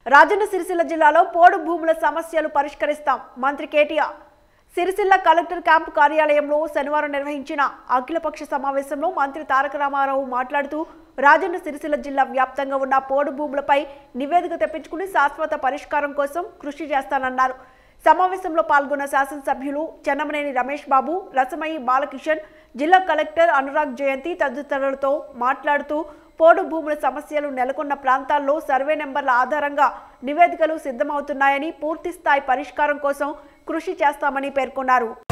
రాజన్న సిరిసిల్ల జిల్లాలో పోడు భూముల సమస్యలు పరిష్కరిస్తాం మంత్రి కేటీఆర్ సిరిసిల్ల కలెక్టర్ క్యాంపు కార్యాలయంలో శనివారం నిర్వహించిన అఖిలపక్ష సమావేశంలో మంత్రి తారక రామారావు మాట్లాడుతూ రాజన్న సిరిసిల్ల జిల్లా వ్యాప్తంగా ఉన్న పోడు భూములపై నివేదిక తెప్పించుకుని శాశ్వత పరిష్కారం కోసం కృషి చేస్తానన్నారు సమావేశంలో పాల్గొన్న శాసనసభ్యులు చెన్నమనేని రమేష్ బాబు రసమయి బాలకిషన్ జిల్లా కలెక్టర్ అనురాగ్ జయంతి తదితరులతో మాట్లాడుతూ పోడు భూముల సమస్యలు నెలకొన్న ప్రాంతాల్లో సర్వే నెంబర్ల ఆధారంగా నివేదికలు సిద్ధమవుతున్నాయని పూర్తి స్థాయి పరిష్కారం కోసం కృషి చేస్తామని పేర్కొన్నారు